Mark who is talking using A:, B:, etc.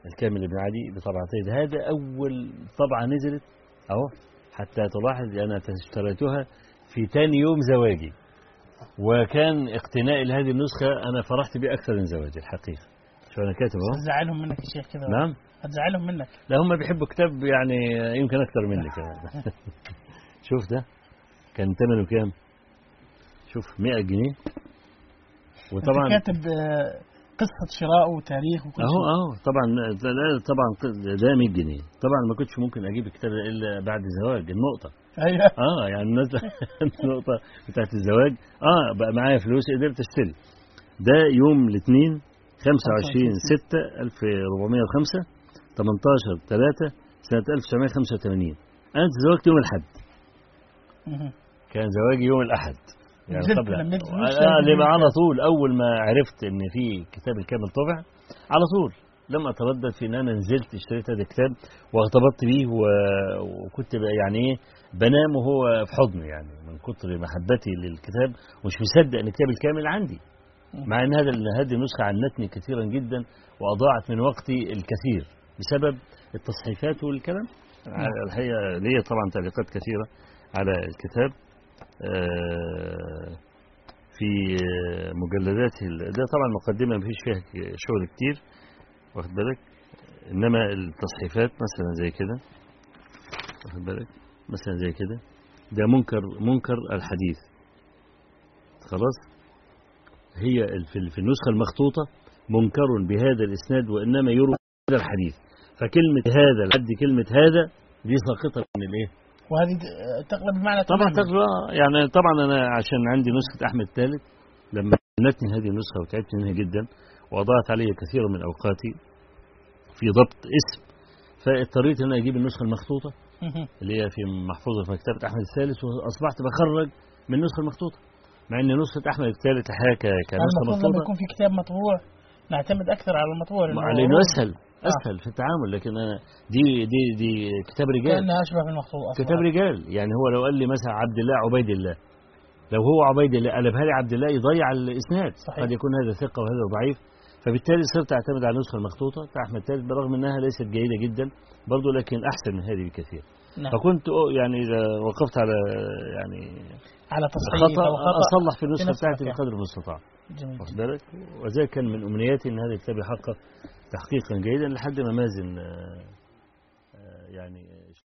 A: الكامل ابن عدي بطبعتين هذا أول طبعة نزلت أهو حتى تلاحظ أنا اشتريتها في تاني يوم زواجي وكان اقتنائي لهذه النسخة أنا فرحت بيه أكثر من زواجي الحقيقة شو أنا كاتب أهو
B: هتزعلهم منك يا شيخ كده
A: نعم
B: هتزعلهم منك
A: لا هم بيحبوا كتاب يعني يمكن أكثر مني كمان شوف ده كان ثمنه كام شوف 100 جنيه وطبعا
B: انت كاتب آه، قصة شراء وتاريخ وكل
A: اهو
B: شيء
A: اهو طبعا لا لا، طبعا ده 100 جنيه طبعا ما كنتش ممكن اجيب الكتاب ده الا بعد الزواج النقطه
B: ايوه
A: اه يعني الناس النقطه بتاعت الزواج اه بقى معايا فلوس قدرت اشتري ده يوم الاثنين 25 6 1405 18 3 سنه 1985 انا تزوجت يوم الاحد
B: مهم.
A: كان زواجي يوم الاحد يعني
B: نزلت
A: قبل
B: لميت فلوس
A: آه
B: شريت
A: اللي
B: الكتاب.
A: على طول اول ما عرفت ان في كتاب الكامل طبع على طول لم اتردد في ان انا نزلت اشتريت هذا الكتاب وارتبطت بيه و- وكنت بقى يعني ايه بنام وهو في حضني يعني من كتر محبتي للكتاب ومش مصدق ان الكتاب الكامل عندي مع ان هذا هذه النسخه عنتني كثيرا جدا واضاعت من وقتي الكثير بسبب التصحيفات والكلام الحقيقه ليا طبعا تعليقات كثيره على الكتاب آه، في آه، مجلدات ال- ده طبعا مقدمه مفيش فيها ك- شغل كتير واخد بالك انما التصحيفات مثلا زي كده واخد بالك مثلا زي كده ده منكر منكر الحديث خلاص هي ال- في ال- في النسخه المخطوطه منكر بهذا الاسناد وانما يروى هذا الحديث فكلمه هذا لحد كلمه هذا دي ساقطه من الايه
B: وهذه د- تقلب بمعنى
A: طبعا
B: تماماً.
A: تقرا يعني طبعا انا عشان عندي نسخه احمد الثالث لما نتني هذه النسخه وتعبت منها جدا واضاعت علي كثيرا من اوقاتي في ضبط اسم فاضطريت ان أنا اجيب النسخه المخطوطه
B: مهم.
A: اللي هي في محفوظه في مكتبه احمد الثالث واصبحت بخرج من النسخه المخطوطه مع ان نسخه احمد الثالث الحقيقه ك- كنسخه
B: المفروض لما
A: مخطوطه
B: يكون في كتاب مطبوع نعتمد اكثر على المطبوع لأنه
A: لانه
B: هو
A: اسهل اسهل في التعامل لكن انا دي دي دي كتاب رجال
B: كانها اشبه بالمخطوط اصلا
A: كتاب رجال يعني هو لو قال لي مثلا عبد الله عبيد الله لو هو عبيد الله قلبها لي عبد الله يضيع الاسناد
B: صحيح.
A: قد يكون هذا ثقه وهذا ضعيف فبالتالي صرت اعتمد على النسخه المخطوطه بتاع احمد الثالث برغم انها ليست جيده جدا برضه لكن احسن من هذه بكثير
B: نعم.
A: فكنت أو- يعني اذا وقفت على يعني
B: على تصحيح
A: خطا
B: او خطا
A: اصلح في النسخه
B: نفس
A: بتاعتي
B: المكان.
A: بقدر المستطاع
B: جميل
A: واخد بالك وذلك كان من امنياتي ان هذا الكتاب يحقق تحقيقا جيدا لحد ما مازن آه، آه، يعني